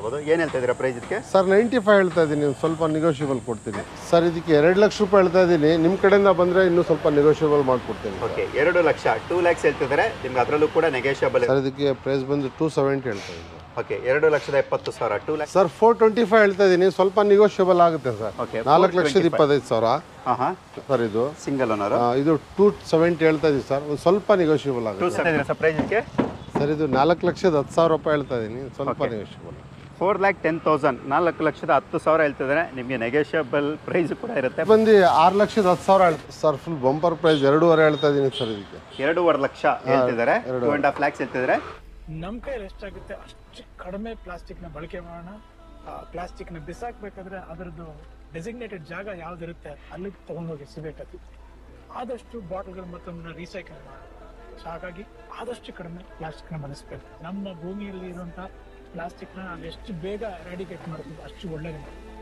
ಹೌದು ಏನು ಹೇಳ್ತಾ ಇದ್ದೀರಾ ಪ್ರೈಸ್ ಇದಕ್ಕೆ ಸರ್ ನೈಂಟಿ ಫೈವ್ ಹೇಳ್ತಾ ಇದ್ದೀನಿ ಸ್ವಲ್ಪ ನೆಗೋಷಿಯಬಲ್ ಕೊಡ್ತೀನಿ ಸರ್ ಇದಕ್ಕೆ ಎರಡು ಲಕ್ಷ ರೂಪಾಯಿ ಹೇಳ್ತಾ ಇದ್ದೀನಿ ನಿಮ್ಮ ಕಡೆಯಿಂದ ಬಂದರೆ ಇನ್ನೂ ಸ್ವಲ್ಪ ನೆಗೋಷಿಯಬಲ್ ಮಾಡಿಕೊಡ್ತೀನಿ ಓಕೆ ಎರಡು ಲಕ್ಷ ಟೂ ಲ್ಯಾಕ್ಸ್ ಹೇಳ್ತಿದ್ದಾರೆ ನಿಮ್ಗೆ ಅದರಲ್ಲೂ ಕೂಡ ನೆಗೆಷಿಯಬಲ್ ಸರ್ ಇದಕ್ಕೆ ಪ್ರೈಸ್ ಬಂದು ಟೂ ಸೆವೆಂಟಿ ಹೇಳ್ತಾ ಇದ್ದೀನಿ ಓಕೆ ಎರಡು ಲಕ್ಷದ ಎಪ್ಪತ್ತು ಸಾವಿರ two lakhs sir four twenty five ಹೇಳ್ತಾ ಇದ್ದೀನಿ ಸ್ವಲ್ಪ ನೆಗೋಷಿಯಬಲ್ ಆಗುತ್ತೆ ಸರ್ ಓಕೆ ನಾಲ್ಕು ಲಕ್ಷದ ಇಪ್ಪತ್ತೈದು ಸಾವಿರ ಹಾಂ ಹಾಂ ಸರ್ ಇದು ಸಿಂಗಲ್ ಓನರು ಆ, ಇದು ಟೂ ಸೆವೆಂಟಿ ಹೇಳ್ತಾ ಇದ್ದೀವಿ ಸರ್ ಒಂದು ಸ್ವಲ್ಪ ನೆಗೋಷಿಯಬಲ್ ಟೂ ಆಗುತ್ತೆ ಸೆವೆನ್ ಸರ್ ಪ್ರೈಸ್ ಇದಕ್ಕೆ ಸರ್ ಇದು ನಾಲ್ಕು ಲಕ್ಷದ ಹತ್ತು ಸಾವಿರ ರೂಪಾಯಿ ಹೇಳ್ತಾ ಇದ್ದೀನಿ ಸ್ವಲ್ಪ negotiable four lakh ten thousand ನಾಲ್ಕು ಲಕ್ಷದ ಹತ್ತು ಸಾವಿರ ಹೇಳ್ತಿದ್ದಾರೆ ನಿಮಗೆ ನೆಗೆಷಿಯಬಲ್ ಪ್ರೈಸ್ ಕೂಡ ಇರುತ್ತೆ ಬಂದು ಆರು ಲಕ್ಷದ ಹತ್ತು ಸಾವಿರ ಹೇಳ್ತಾ ಸರ್ ಫುಲ್ ಬಂಪರ್ ಪ್ರೈಸ್ ಎರಡೂವರೆ ಹೇಳ್ತಾ ಇದ್ದೀನಿ ಸರ್ ಇದಕ್ಕೆ ಎರಡೂವರೆ ಲಕ್ಷ ಹೇಳ್ತಿದ್ದಾರೆ ಟೂ ಆ್ಯಂಡ್ ಹಾಫ್ ಲ್ಯಾಕ್ಸ್ ಹೇಳ್ತಿದ್ದಾರೆ ನಮ್ಮ ಕೈಯಲ್ಲಿ ಎಷ್ಟಾಗುತ್ತೆ ಅಷ್ಟು ಕಡಿಮೆ ಪ್ಲಾಸ್ಟಿಕ್ನ ಬಳಕೆ ಮಾಡೋಣ ಪ್ಲಾಸ್ಟಿಕ್ನ ಬಿಸಾಕ್ಬೇಕಾದ್ರೆ ಅದರದ್ದು ಡೆಸಿಗ್ನೇಟೆಡ್ ಜಾಗ ಯಾವ್ದಿರುತ್ತೆ ಅಲ್ಲಿಗೆ ತಗೊಂಡೋಗಿ ಸಿಗಬೇಕಾಗುತ್ತೆ ಆದಷ್ಟು ಬಾಟಲ್ಗಳು ಮತ್ತು ರೀಸೈಕಲ್ ಮಾಡೋಣ ಸೊ ಹಾಗಾಗಿ ಆದಷ್ಟು ಕಡಿಮೆ ಪ್ಲಾಸ್ಟಿಕ್ನ ಬಳಸಬೇಕು ನಮ್ಮ ಭೂಮಿಯಲ್ಲಿ ಇರುವಂಥ ಪ್ಲಾಸ್ಟಿಕ್ನ ಅದು ಎಷ್ಟು ಬೇಗ ಎರಾಡಿಕೇಟ್ ಮಾಡ್ತೀವಿ ಅಷ್ಟು ಒಳ್ಳೆಯದು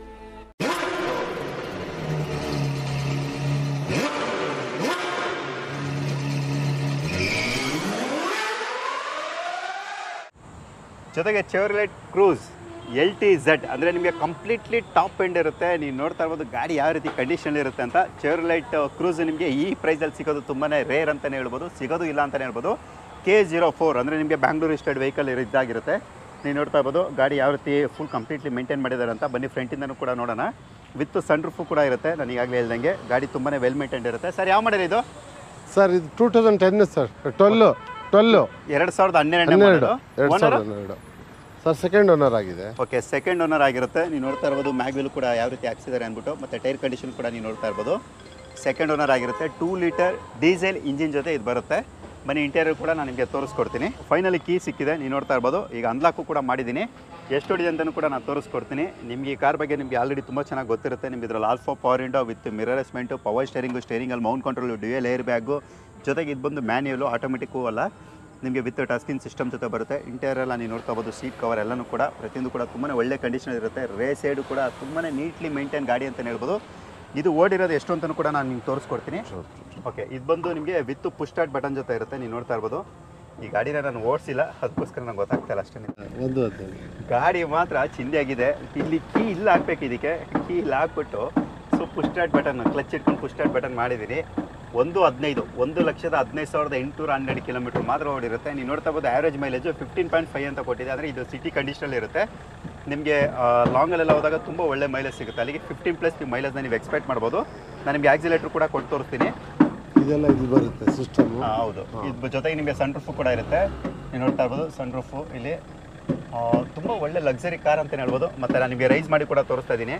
ಜೊತೆಗೆ Chevrolet Cruze L T Z ಅಂದರೆ ನಿಮಗೆ ಕಂಪ್ಲೀಟ್ಲಿ ಟಾಪ್ ಎಂಡ್ ಇರುತ್ತೆ ನೀವು ನೋಡ್ತಾ ಇರ್ಬೋದು ಗಾಡಿ ಯಾವ ರೀತಿ ಕಂಡೀಷನ್ ಇರುತ್ತೆ ಅಂತ ಚೆವರ್ಲೈಟ್ ಕ್ರೂಸ್ ನಿಮಗೆ ಈ ಪ್ರೈಸಲ್ಲಿ ಸಿಗೋದು ತುಂಬಾ ರೇರ್ ಅಂತಲೇ ಹೇಳ್ಬೋದು ಸಿಗೋದು ಇಲ್ಲ ಅಂತಲೇ ಹೇಳ್ಬೋದು ಕೆ ಜೀರೋ ಫೋರ್ ಅಂದರೆ ನಿಮಗೆ ಬ್ಯಾಂಗ್ಳೂರ್ ಸ್ಟೇಟ್ ವೆಹಿಕಲ್ ಇದ್ದಾಗಿರುತ್ತೆ ನೀವು ನೋಡ್ತಾ ಇರ್ಬೋದು ಗಾಡಿ ಯಾವ ರೀತಿ ಫುಲ್ ಕಂಪ್ಲೀಟ್ಲಿ ಮೇಂಟೈನ್ ಮಾಡಿದ್ದಾರೆ ಅಂತ ಬನ್ನಿ ಫ್ರಂಟಿಂದನೂ ಕೂಡ ನೋಡೋಣ ವಿತ್ ಸನ್ ರೂಫು ಕೂಡ ಇರುತ್ತೆ ನಾನು ಈಗಾಗಲೇ ಹೇಳ್ದಂಗೆ ಗಾಡಿ ತುಂಬಾ ವೆಲ್ ಮೇಂಟೈನ್ ಇರುತ್ತೆ ಸರ್ ಯಾವ ಮಾಡಲ್ ಇದು ಸರ್ ಇದು two thousand ten sir twelve twelve ಎರಡು ಸಾವಿರದ ಹನ್ನೆರಡನೇ ಹನ್ನೆರಡು ಮಾಡಲು ಎರಡು ಸಾವಿರದ ಹನ್ನೆರಡು ಸರ್ ಸೆಕೆಂಡ್ ಓನರ್ ಆಗಿದೆ ಓಕೆ ಸೆಕೆಂಡ್ ಓನರ್ ಆಗಿರುತ್ತೆ ನೀವು ನೋಡ್ತಾ ಇರ್ಬೋದು ಮ್ಯಾಗ್ವಿಲ್ ಕೂಡ ಯಾವ ರೀತಿ ಹಾಕ್ಸಿದ್ದಾರೆ ಅಂದ್ಬಿಟ್ಟು ಮತ್ತು ಟೈರ್ ಕಂಡೀಷನ್ ಕೂಡ ನೀವು ನೋಡ್ತಾ ಇರ್ಬೋದು ಸೆಕೆಂಡ್ ಓನರ್ ಆಗಿರುತ್ತೆ ಟೂ ಲೀಟರ್ ಡೀಸೆಲ್ ಇಂಜಿನ್ ಜೊತೆ ಇದು ಬರುತ್ತೆ ಬನ್ನಿ ಇಂಟೀರಿಯರ್ ಕೂಡ ನಾನು ನಿಮಗೆ ತೋರಿಸ್ಕೊಡ್ತೀನಿ ಫೈನಲಿ ಕೀ ಸಿಕ್ಕಿದೆ ನೀವು ನೋಡ್ತಾ ಇರ್ಬೋದು ಈಗ ಅನ್ಲಾಕು ಕೂಡ ಮಾಡಿದ್ದೀನಿ ಎಷ್ಟು ಹೊಡಿದೆ ಅಂತಲೂ ಕೂಡ ನಾನು ತೋರಿಸ್ಕೊಡ್ತೀನಿ ನಿಮಗೆ ಈ ಕಾರ್ ಬಗ್ಗೆ ನಿಮಗೆ ಆಲ್ರೆಡಿ ತುಂಬ ಚೆನ್ನಾಗಿ ಗೊತ್ತಿರುತ್ತೆ ನಿಮ್ಗೆ ಇದರಲ್ಲಿ all four power window with mirror adjustment power steering ಸ್ಟೇರಿಂಗಲ್ಲಿ mount control dual air bag ಜೊತೆಗೆ ಇದು ಬಂದು ಮ್ಯಾನ್ಯಲು ಆಟೋಮೆಟಿಕ್ಕು ಅಲ್ಲ ನಿಮಗೆ ವಿತ್ ಟಸ್ಕಿನ್ ಸಿಸ್ಟಮ್ ಜೊತೆ ಬರುತ್ತೆ ಇಂಟೀರಿಯರ್ ಎಲ್ಲ ನೀವು ನೋಡ್ತಾ ಹೋಗ್ಬೋದು ಸೀಟ್ ಕವರ್ ಎಲ್ಲನೂ ಕೂಡ ಪ್ರತಿಯೊಂದು ಕೂಡ ತುಂಬಾ ಒಳ್ಳೆ ಕಂಡೀಷನ್ ಇರುತ್ತೆ ರೇ ಸೈಡು ಕೂಡ ತುಂಬಾ ನೀಟ್ಲಿ ಮೇಂಟೈನ್ ಗಾಡಿ ಅಂತಲೇ ಹೇಳ್ಬೋದು ಇದು ಓಡಿರೋದು ಎಷ್ಟು ಅಂತಲೂ ಕೂಡ ನಾನು ನಿಮ್ಗೆ ತೋರಿಸ್ಕೊಡ್ತೀನಿ ಓಕೆ ಇದು ಬಂದು ನಿಮಗೆ ವಿತ್ ಪುಷ್ ಸ್ಟಾರ್ಟ್ ಬಟನ್ ಜೊತೆ ಇರುತ್ತೆ ನೀವು ನೋಡ್ತಾ ಇರ್ಬೋದು ಈ ಗಾಡಿನ ನಾನು ಓಡಿಸಿಲ್ಲ ಅದಕ್ಕೋಸ್ಕರ ನಂಗೆ ಗೊತ್ತಾಗ್ತಾ ಇಲ್ಲ ಅಷ್ಟೇ ಒಂದು ಹದಿನೈದು ಗಾಡಿ ಮಾತ್ರ ಚಿಂದಿಯಾಗಿದೆ ಇಲ್ಲಿ ಕೀ ಇಲ್ಲ ಹಾಕ್ಬೇಕು ಇದಕ್ಕೆ ಕೀ ಇಲ್ಲ ಹಾಕ್ಬಿಟ್ಟು so push start button clutch ಇಟ್ಕೊಂಡು ಪುಷ್ ಸ್ಟಾರ್ಟ್ ಬಟನ್ ಮಾಡಿದ್ದೀನಿ ಒಂದು ಹದಿನೈದು ಒಂದು ಲಕ್ಷದ ಹದಿನೈದು ಸಾವಿರದ ಎಂಟುನೂರ ಹನ್ನೆರಡು ಕಿಲೋಮೀಟರ್ ಮಾತ್ರ ಓಡಿರುತ್ತೆ ನೀವು ನೋಡ್ತಾ ಬೋದು average mileage fifteen point five ಅಂತ ಕೊಟ್ಟಿದೆ ಅಂದರೆ ಇದು ಸಿಟಿ ಕಂಡೀಷನಲ್ಲಿ ಇರುತ್ತೆ ನಿಮಗೆ ಲಾಂಗಲ್ಲೆಲ್ಲ ಹೋದಾಗ ತುಂಬ ಒಳ್ಳೆ ಮೈಲೇಜ್ ಸಿಗುತ್ತೆ ಅಲ್ಲಿಗೆ ಫಿಫ್ಟೀನ್ ಪ್ಲಸ್ ನೀವು ಮೈಲೇಜ್ನ ನೀವು ಎಕ್ಸ್ಪೆಕ್ಟ್ ಮಾಡ್ಬೋದು ನಾನು ನಿಮಗೆ ಆಕ್ಸಿಲೇಟರ್ ಕೂಡ ಕೊಟ್ಟು ತೋರಿಸ್ತೀನಿ ಇದೆಲ್ಲ ಇದು ಬರುತ್ತೆ ಸಿಸ್ಟಮು ಆ, ಹೌದು ಇದ್ರ ಜೊತೆಗೆ ನಿಮಗೆ ಸನ್ ರೂಫು ಕೂಡ ಇರುತ್ತೆ ನೀವು ನೋಡ್ತಾ ಇರ್ಬೋದು ಸನ್ ರೂಫು ಇಲ್ಲಿ ಆ, ತುಂಬ ಒಳ್ಳೆ ಲಕ್ಸರಿ ಕಾರ್ ಅಂತಲೇ ಹೇಳ್ಬೋದು ಮತ್ತು ನಾನು ನಿಮಗೆ ರೈಸ್ ಮಾಡಿ ಕೂಡ ತೋರಿಸ್ತಾ ಇದ್ದೀನಿ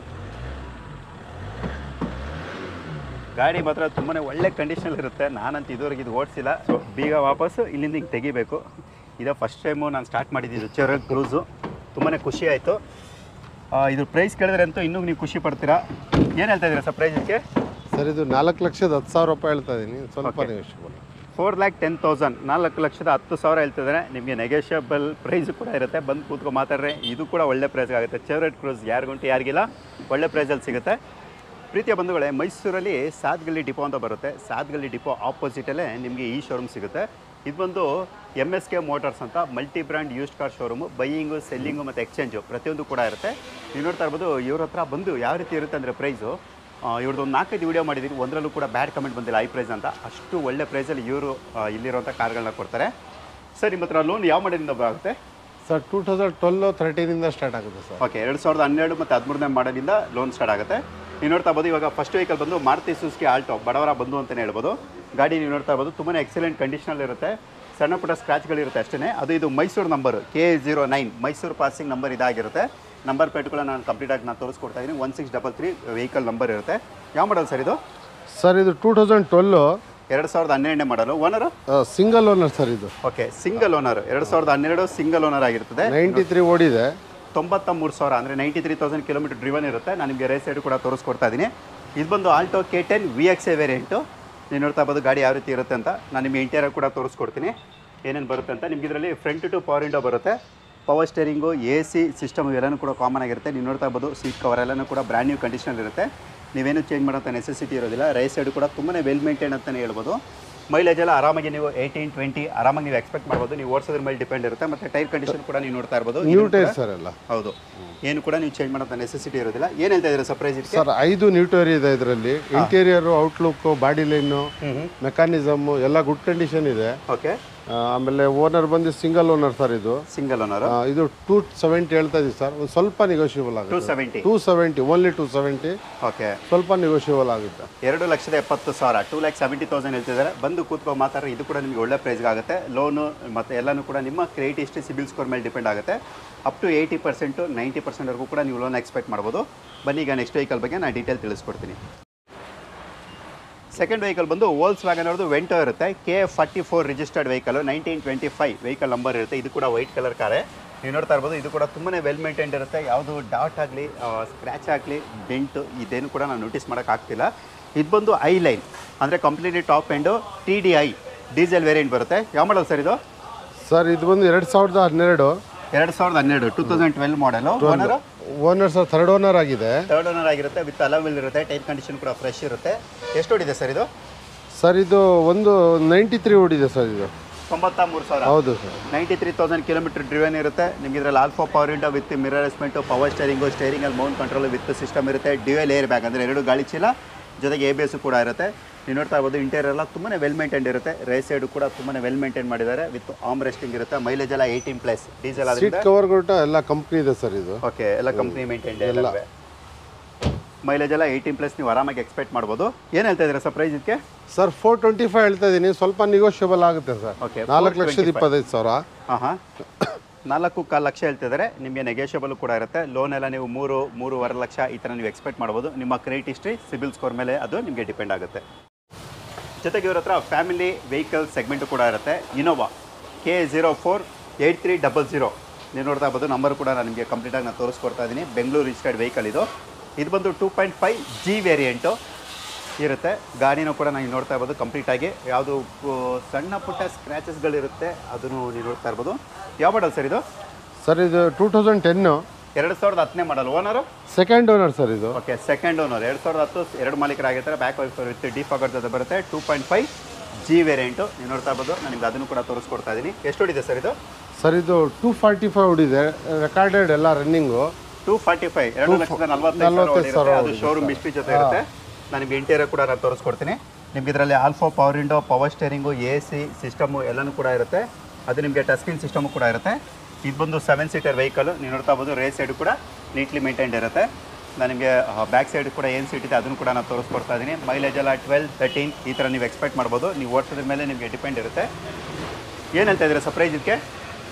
ಗಾಡಿ ಮಾತ್ರ ತುಂಬಾ ಒಳ್ಳೆ ಕಂಡೀಷನಲ್ಲಿ ಇರುತ್ತೆ ನಾನಂತ ಇದುವರೆಗೆ ಇದು ಓಡಿಸಿಲ್ಲ ಸೊ ಬೀಗ ವಾಪಸ್ಸು ಇಲ್ಲಿಂದ ಹಿಂಗೆ ತೆಗಿಬೇಕು ಇದೇ ಫಸ್ಟ್ ಟೈಮು ನಾನು ಸ್ಟಾರ್ಟ್ ಮಾಡಿದ್ದು ಚೆರಲ್ ಕ್ರೂಸು ತುಂಬಾ ಖುಷಿ ಆಯಿತು ಇದ್ರ ಪ್ರೈಸ್ ಕೇಳಿದ್ರೆ ಅಂತೂ ಇನ್ನೂ ನೀವು ಖುಷಿ ಪಡ್ತೀರಾ ಏನು ಹೇಳ್ತಾ ಇದ್ದೀರಾ ಸರ್ ಪ್ರೈಸ್ಗೆ ಸರ್ ಇದು ನಾಲ್ಕು ಲಕ್ಷದ ಹತ್ತು ಸಾವಿರ ರೂಪಾಯಿ ಹೇಳ್ತಾ ಇದ್ದೀನಿ ಸ್ವಲ್ಪ negotiable four lakh ten thousand ನಾಲ್ಕು ಲಕ್ಷದ ಹತ್ತು ಸಾವಿರ ಹೇಳ್ತಿದ್ದಾರೆ ನಿಮಗೆ ನೆಗೋಷಿಯಬಲ್ ಪ್ರೈಸ್ ಕೂಡ ಇರುತ್ತೆ ಬಂದು ಕೂತ್ಕೊಂಡು ಮಾತಾಡ್ರೆ ಇದು ಕೂಡ ಒಳ್ಳೆ ಪ್ರೈಸ್ ಆಗುತ್ತೆ ಚೇವ್ರೆಟ್ ಕ್ರೂಸ್ ಯಾರಿಗುಂಟು ಯಾರಿಗಿಲ್ಲ ಒಳ್ಳೆ ಪ್ರೈಸಲ್ಲಿ ಸಿಗುತ್ತೆ ಪ್ರೀತಿಯ ಬಂಧುಗಳೇ ಮೈಸೂರಲ್ಲಿ ಸಾದ್ಗಲ್ಲಿ ಡಿಪೋ ಅಂತ ಬರುತ್ತೆ ಸಾದ್ಗಲ್ಲಿ ಡಿಪೋ ಆಪೋಸಿಟಲ್ಲೇ ನಿಮಗೆ ಈ ಶೋರೂಮ್ ಸಿಗುತ್ತೆ ಇದು ಬಂದು ಎಮ್ ಎಸ್ ಕೆ ಮೋಟಾರ್ಸ್ ಅಂತ multi brand used car showroom buying selling ಮತ್ತು ಎಕ್ಸ್ಚೇಂಜು ಪ್ರತಿಯೊಂದು ಕೂಡ ಇರುತ್ತೆ ನೀವು ನೋಡ್ತಾ ಇರ್ಬೋದು ಇವ್ರ ಹತ್ರ ಬಂದು ಯಾವ ರೀತಿ ಇರುತ್ತೆ ಅಂದರೆ ಪ್ರೈಸು ಇವ್ರದ್ದು ಒಂದು ನಾಲ್ಕೈದು ವಿಡಿಯೋ ಮಾಡಿದ್ದೀನಿ ಒಂದರಲ್ಲೂ ಕೂಡ ಬ್ಯಾಡ್ ಕಮೆಂಟ್ ಬಂದಿಲ್ಲ ಐ ಪ್ರೈಸ್ ಅಂತ ಅಷ್ಟು ಒಳ್ಳೆ ಪ್ರೈಸಲ್ಲಿ ಇವರು ಇಲ್ಲಿರುವಂಥ ಕಾರ್ಗಳನ್ನ ಕೊಡ್ತಾರೆ ಸರ್ ನಿಮ್ಮ ಹತ್ರ ಲೋನ್ ಯಾವ ಮಾಡಲಿಂದ ಆಗುತ್ತೆ ಸರ್ ಟೂ ತೌಸಂಡ್ ಟ್ವೆಲ್ಲು ತರ್ಟೀನಿಂದ ಸ್ಟಾರ್ಟ್ ಆಗುತ್ತೆ ಸರ್ ಓಕೆ ಎರಡು ಸಾವಿರದ ಹನ್ನೆರಡು ಮತ್ತು ಹದಿಮೂರನೇ ಮಾಡಲಿಂದ ಲೋನ್ ಸ್ಟಾರ್ಟ್ ಆಗುತ್ತೆ ನೀವು ನೋಡ್ತಾ ಇರ್ಬೋದು ಇವಾಗ ಫಸ್ಟ್ ವೆಹಿಕಲ್ ಬಂದು ಮಾರುತಿ ಸುಸ್ಕಿ ಆಲ್ಟೋ ಬಡವರ ಬಂದು ಅಂತಲೇ ಹೇಳ್ಬೋದು ಗಾಡಿ ನೀವು ನೋಡ್ತಾ ಇರ್ಬೋದು ತುಂಬಾ ಎಕ್ಸಲೆಂಟ್ ಕಂಡೀಷನಲ್ಲಿ ಇರುತ್ತೆ ಸಣ್ಣ ಪುಟ್ಟ ಸ್ಕ್ರಾಚ್ಗಳಿರುತ್ತೆ ಅಷ್ಟೇ ಅದು ಇದು Mysuru number K zero nine Mysuru passing number ಇದಾಗಿರುತ್ತೆ ನಂಬರ್ ಪ್ಲೇಟ್ಗಳನ್ನ ನಾನು ಕಂಪ್ಲೀಟಾಗಿ ನಾನು ತೋರಿಸ್ಕೊಡ್ತಾ ಇದ್ದೀನಿ one six double three vehicle number ಇರುತ್ತೆ ಯಾವ ಮಾಡಲ್ ಸರ್ ಇದು ಸರ್ ಇದು ಟೂ ತೌಸಂಡ್ ಟ್ವೆಲ್ಲು ಎರಡು ಸಾವಿರದ ಹನ್ನೆರಡನೇ model owner single owner sir ಇದು ಓಕೆ ಸಿಂಗಲ್ ಓನರ್ ಎರಡು ಸಾವಿರದ ಹನ್ನೆರಡು ಸಿಂಗಲ್ ಓನರ್ ಆಗಿರ್ತದೆ ನೈಂಟಿ ತ್ರೀ ಓಡಿದೆ ತೊಂಬತ್ತ ಮೂರು ಸಾವಿರ ಅಂದರೆ ninety three thousand kilometre driven ಇರುತ್ತೆ ನಾನು ನಿಮಗೆ ರೇಸ್ ಸೈಡ್ ಕೂಡ ತೋರಿಸ್ಕೊಡ್ತಾ ಇದ್ದೀನಿ ಇದು ಬಂದು Alto K ten V X A variant ನೀವು ನೋಡ್ತಾ ಇರ್ಬೋದು ಗಾಡಿ ಯಾವ ರೀತಿ ಇರುತ್ತೆ ಅಂತ ನಾನು ನಿಮಗೆ ಇಂಟೀರಿಯರ್ ಕೂಡ ತೋರಿಸ್ಕೊಡ್ತೀನಿ ಏನೇನು ಬರುತ್ತೆ ಅಂತ ನಿಮ್ಗೆ ಇದರಲ್ಲಿ ಫ್ರಂಟ್ ಟು ಪವರ್ ವಿಂಡೋ ಬರುತ್ತೆ power steering A C system ಇವೆಲ್ಲನೂ ಕೂಡ ಕಾಮನ್ ಆಗಿರುತ್ತೆ ನೀವು ನೋಡ್ತಾ ಇರ್ಬೋದು ಸೀಟ್ ಕವರ್ ಎಲ್ಲನೂ ಕೂಡ ಬ್ರ್ಯಾಂಡ್ ನ್ಯೂ ಕಂಡೀಷನಲ್ಲಿ ಇರುತ್ತೆ ನೀವೇನು ಚೇಂಜ್ ಮಾಡೋಂಥ ನೆಸೆಸಿಟಿ ಇರೋದಿಲ್ಲ ರೈಸ್ ಸೈಡ್ ಕೂಡ ತುಂಬಾ ವೆಲ್ ಮೇಂಟೈನ್ ಅಂತಲೇ ಹೇಳ್ಬೋದು ಮೈಲೇಜ್ ಎಲ್ಲ ಆರಾಮಾಗಿ ನೀವು ಏಯ್ಟೀನ್ ಟ್ವೆಂಟಿ ಆರಾಮಾಗಿ ನೀವು ಎಕ್ಸ್ಪೆಕ್ಟ್ ಮಾಡ್ಬೋದು ನೀವು ಓಡಿಸೋದ್ರ ಮೇಲೆ ಡಿಪೆಂಡ್ ಇರುತ್ತೆ ಮತ್ತು ಟೈರ್ ಕಂಡೀಷನ್ ಕೂಡ ನೀವು ನೋಡ್ತಾ ಇರ್ಬೋದು ನ್ಯೂ ಇದನ್ನು ಟೈರ್ ಕೂಡ- ಸರ್ ಎಲ್ಲ ಹೌದು ಏನು ಕೂಡ ನೀವು ಚೇಂಜ್ ಮಾಡೋಂಥ ನೆಸೆಸಿಟಿ ಇರೋದಿಲ್ಲ ಏನು ಹೇಳ್ತಾ ಇದ್ದೀರಾ ಸರ್ಪ್ರೈಸ್ ಇದಕ್ಕೆ ಸರ್ ಐದು ನ್ಯೂಟರ್ ಇದೆ ಇದರಲ್ಲಿ interior outlook body line mechanism ಎಲ್ಲ ಗುಡ್ ಕಂಡೀಷನ್ ಇದೆ ಓಕೆ ಆ, ಆಮೇಲೆ ಓನರ್ ಬಂದು ಸಿಂಗಲ್ ಓನರ್ ಸರ್ ಇದು ಸಿಂಗಲ್ ಓನರ್ ಆ, ಇದು ಟೂ ಸೆವೆಂಟಿ ಹೇಳ್ತಾ ಇದೀವಿ ಸರ್ ಒಂದು ಸ್ವಲ್ಪ ನೆಗೋಷಿಯಬಲ್ ಟೂ ಆಗುತ್ತೆ seventy two seventy only two seventy okay ಸ್ವಲ್ಪ ನೆಗೋಷಿಯಬಲ್ ಆಗುತ್ತೆ ಎರಡು ಲಕ್ಷದ ಎಪ್ಪತ್ತು ಸಾವಿರ ಟೂ ಲ್ಯಾಕ್ ಸೆವೆಂಟಿ ತೌಸಂಡ್ ಹೇಳ್ತಿದ್ದಾರೆ ಬಂದು ಕೂತ್ಕೊಂಡು ಮಾತಾಡ್ರೆ ಇದು ಕೂಡ ನಿಮಗೆ ಒಳ್ಳೆ ಪ್ರೈಸ್ಗೆ ಆಗುತ್ತೆ ಲೋನು ಮತ್ತು ಎಲ್ಲನೂ ಕೂಡ ನಿಮ್ಮ ಕ್ರೆಡಿಟ್ ಹಿಸ್ಟ್ರಿ ಸಿಬಿಲ್ ಸ್ಕೋರ್ ಮೇಲೆ ಡಿಪೆಂಡ್ ಆಗುತ್ತೆ up to eighty percent ninety ಪರ್ಸೆಂಟ್ವರೆಗೂ ಕೂಡ ನೀವು ಲೋನ್ ಎಕ್ಸ್ಪೆಕ್ಟ್ ಮಾಡ್ಬೋದು ಬನ್ನಿ ಈಗ ನೆಕ್ಸ್ಟ್ ವೆಹಿಕಲ್ ಬಗ್ಗೆ ನಾನು ಡೀಟೇಲ್ ತಿಳಿಸ್ಕೊಡ್ತೀನಿ ಸೆಕೆಂಡ್ ವೆಹಿಕಲ್ ಬಂದು ವೋಲ್ಸ್ ವ್ಯಾಗನ್ ಅವ್ರದ್ದು ವೆಂಟೋ ಇರುತ್ತೆ K forty four registered vehicle nineteen twenty five vehicle number ಇರುತ್ತೆ ಇದು ಕೂಡ ವೈಟ್ ಕಲರ್ ಕಾರೇ ನೀವು ನೋಡ್ತಾ ಇರ್ಬೋದು ಇದು ಕೂಡ ತುಂಬಾ ವೆಲ್ ಮೇಂಟೈನ್ಡ್ ಇರುತ್ತೆ ಯಾವುದು ಡಾಟ್ ಆಗಲಿ ಸ್ಕ್ರ್ಯಾಚ್ ಆಗಲಿ ಡೆಂಟು ಇದೇನು ಕೂಡ ನಾನು ನೋಟಿಸ್ ಮಾಡೋಕ್ಕಾಗ್ತಿಲ್ಲ ಇದು ಬಂದು ಐ ಲೈನ್ ಅಂದರೆ completely top end T D I diesel variant ಬರುತ್ತೆ ಯಾವ ಮಾಡಲ್ ಸರ್ ಇದು ಸರ್ ಇದು ಬಂದು ಎರಡು ಸಾವಿರದ ಹನ್ನೆರಡು ಎರಡು ಸಾವಿರದ ಹನ್ನೆರಡು two thousand twelve model owner owner sir third owner ಆಗಿದೆ ಥರ್ಡ್ ಓನರ್ ಆಗಿರುತ್ತೆ ವಿತ್ ಅಲವಿಲ್ ಇರುತ್ತೆ ಟೈರ್ ಕಂಡೀಷನ್ ಕೂಡ ಫ್ರೆಶ್ ಇರುತ್ತೆ ಎಷ್ಟು ಹೊಡಿದೆ ಸರ್ ಇದು ಸರ್ ಇದು ಒಂದು ನೈಂಟಿ ತ್ರೀ ಓಡಿದೆ ಸರ್ ಇದು ತೊಂಬತ್ತ ಮೂರು ಸಾವಿರ ಹೌದು sir ninety three thousand kilometre driven ಇರುತ್ತೆ ನಿಮಗೆ ಇದರಲ್ಲಿ all four power window with mirror adjustment power steering ಸ್ಟೇರಿಂಗಲ್ಲಿ ಮೌಂಟ್ ಕಂಟ್ರೋಲ್ ವಿತ್ ಸಿಸ್ಟಮ್ ಇರುತ್ತೆ ಡ್ಯುಯಲ್ ಏರ್ ಬ್ಯಾಗ್ ಅಂದರೆ ಎರಡು ಗಾಳಿ ಚೀಲ ಜೊತೆಗೆ ಎ ಬಿ ಎಸ್ ಕೂಡ ಇರುತ್ತೆ ನೀವು ನೋಡ್ತಾ ಇರ್ಬೋದು ಇಂಟೀರಿಯರ್ ಎಲ್ಲ ತುಂಬಾ ವೆಲ್ ಮೇಂಟೈನ್ ಇರುತ್ತೆ ರೈಟ್ ಸೈಡು ಕೂಡ ತುಂಬಾ ವೆಲ್ ಮೇಂಟೈನ್ ಮಾಡಿದ್ದಾರೆ ವಿತ್ ಆಮ್ ರೆಸ್ಟಿಂಗ್ ಇರುತ್ತೆ ಮೈಲೇಜ್ ಎಲ್ಲ ಏಯ್ಟೀನ್ ಪ್ಲಸ್ ಡೀಸೆಲ್ ಸೀಟ್ ಆದ್ರಿಂದ ಕವರ್ ಕೊಟ್ಟ ಎಲ್ಲ ಕಂಪ್ನಿ ಇದೆ ಸರ್ ಇದು ಓಕೆ ಎಲ್ಲ ಕಂಪ್ನಿ ಮೇಂಟೈನ್ ಎಲ್ಲ ಮೈಲೇಜ್ ಎಲ್ಲ ಏಯ್ಟೀನ್ ಪ್ಲಸ್ ನೀವು ಆರಾಮಾಗಿ ಎಕ್ಸ್ಪೆಕ್ಟ್ ಮಾಡ್ಬೋದು ಏನು ಹೇಳ್ತಾ ಇದ್ದೀರಾ ಸರ್ ಪ್ರೈಸ್ ಇದಕ್ಕೆ ಸರ್ ಫೋರ್ ಟ್ವೆಂಟಿ ಫೈವ್ ಹೇಳ್ತಾ ಇದ್ದೀನಿ ಸ್ವಲ್ಪ ನಿಗೋಷಿಯಬಲ್ ಆಗುತ್ತೆ ಸರ್ Okay, ನಾಲ್ಕು ಲಕ್ಷದ ಇಪ್ಪತ್ತೈದು ಸಾವಿರ ಹಾಂ ಹಾಂ ನಾಲ್ಕು ಕಾಲು ಲಕ್ಷ ಹೇಳ್ತಿದ್ದಾರೆ ನಿಮಗೆ ನೆಗೆಷಿಯಬಲ್ ಕೂಡ ಇರುತ್ತೆ ಲೋನ್ ಎಲ್ಲ ನೀವು ಮೂರು ಮೂರುವರೆ ಲಕ್ಷ ಈ ಥರ ನೀವು ಎಕ್ಸ್ಪೆಕ್ಟ್ ಮಾಡ್ಬೋದು ನಿಮ್ಮ ಕ್ರೆಡಿಟ್ ಹಿಸ್ಟ್ರಿ ಸಿಬಿಲ್ ಸ್ಕೋರ್ ಮೇಲೆ ಅದು ನಿಮಗೆ ಡಿಪೆಂಡ್ ಆಗುತ್ತೆ ಜೊತೆಗೆ ಇವ್ರ ಹತ್ರ ಫ್ಯಾಮಿಲಿ ವೆಹಿಕಲ್ ಸೆಗ್ಮೆಂಟು ಕೂಡ ಇರುತ್ತೆ Innova K zero four eight three double zero ನೀವು ನೋಡ್ತಾ ಇರ್ಬೋದು ನಂಬರ್ ಕೂಡ ನಾನು ನಿಮಗೆ ಕಂಪ್ಲೀಟಾಗಿ ನಾನು ತೋರಿಸ್ಕೊಡ್ತಾ ಇದ್ದೀನಿ ಬೆಂಗಳೂರು ರಿಜಿಸ್ಟರ್ಡ್ ವೆಹಿಕಲ್ ಇದು ಇದು ಬಂದು two point five G variant ಇರುತ್ತೆ ಗಾಡಿನೂ ಕೂಡ ನಾವು ನೋಡ್ತಾ ಇರ್ಬೋದು ಕಂಪ್ಲೀಟಾಗಿ ಯಾವುದು ಸಣ್ಣ ಪುಟ್ಟ ಸ್ಕ್ರ್ಯಾಚಸ್ಗಳಿರುತ್ತೆ ಅದನ್ನು ನೀವು ನೋಡ್ತಾ ಇರ್ಬೋದು ಯಾವ ಮಾಡಲ್ ಸರ್ ಇದು ಸರ್ ಇದು ಟೂ ತೌಸಂಡ್ ಟೆನ್ನು ಎರಡು ಸಾವಿರದ ಹತ್ತನೇ model owner second owner sir ಇದು ಓಕೆ ಸೆಕೆಂಡ್ ಓನರ್ ಎರಡು ಸಾವಿರದ ಹತ್ತು ಎರಡು ಮಾಲೀಕರಾಗಿರ್ತಾರೆ back wiper with defogger ಜೊತೆ ಬರುತ್ತೆ two point five G variant ನೀವು ನೋಡ್ತಾ ಇರ್ಬೋದು ನಾನು ನಿಮ್ಗೆ ಅದನ್ನು ಕೂಡ ತೋರಿಸ್ಕೊಡ್ತಾ ಇದ್ದೀನಿ ಎಷ್ಟು ಹೊಡಿದೆ ಸರ್ ಇದು ಸರ್ ಇದು ಟೂ ಫಾರ್ಟಿ ಫೈವ್ ಹೊಡಿದೆ ರೆಕಾರ್ಡೆಡ್ ಎಲ್ಲ ರನ್ನಿಂಗು ಟೂ ಫಾರ್ಟಿ ಫೈವ್ ಎರಡು ಲಕ್ಷದ ನಲ್ವತ್ತೈದು ಸಾವಿರ ನಲವತ್ತೈದು ಹೊಡಿರುತ್ತೆ. ಸಾವಿರ ಅದು ಶೋರೂಮ್ ಹಿಸ್ಟ್ರಿ ಜೊತೆ ಇರುತ್ತೆ ನಾನು ನಿಮ್ಗೆ ಇಂಟೀರಿಯರ್ ಕೂಡ ನಾನು ತೋರಿಸ್ಕೊಡ್ತೀನಿ ನಿಮ್ಗೆ ಇದರಲ್ಲಿ all four power window power steering A C system ಎಲ್ಲನೂ ಕೂಡ ಇರುತ್ತೆ ಅದು ನಿಮಗೆ ಟಚ್ ಸ್ಕ್ರೀನ್ ಸಿಸ್ಟಮು ಕೂಡ ಇರುತ್ತೆ ಇದು ಬಂದು ಸೆವೆನ್ ಸೀಟರ್ ವೆಹಿಕಲ್ ನೀವು ನೋಡ್ತಾ ಇರ್ಬೋದು ರೇಸ್ ಸೈಡ್ ಕೂಡ ನೀಟ್ಲಿ ಮೇಂಟೈನ್ಡ್ ಇರುತ್ತೆ ನಾನು ನಿಮಗೆ ಬ್ಯಾಕ್ ಸೈಡ್ ಕೂಡ ಏನು ಸೀಟ್ ಇದೆ ಅದನ್ನು ಕೂಡ ನಾನು ತೋರಿಸ್ಕೊಡ್ತಾ ಇದ್ದೀನಿ ಮೈಲೇಜ್ ಎಲ್ಲ ಟ್ವೆಲ್ ತರ್ಟೀನ್ ಈ ಥರ ನೀವು ಎಕ್ಸ್ಪೆಕ್ಟ್ ಮಾಡ್ಬೋದು ನೀವು ಓಡಿಸೋದ್ರ ಮೇಲೆ ನಿಮಗೆ ಡಿಪೆಂಡ್ ಇರುತ್ತೆ ಏನು ಹೇಳ್ತಾ ಇದ್ದೀರಾ ಸರ್ ಪ್ರೈಸ್ ಇದಕ್ಕೆ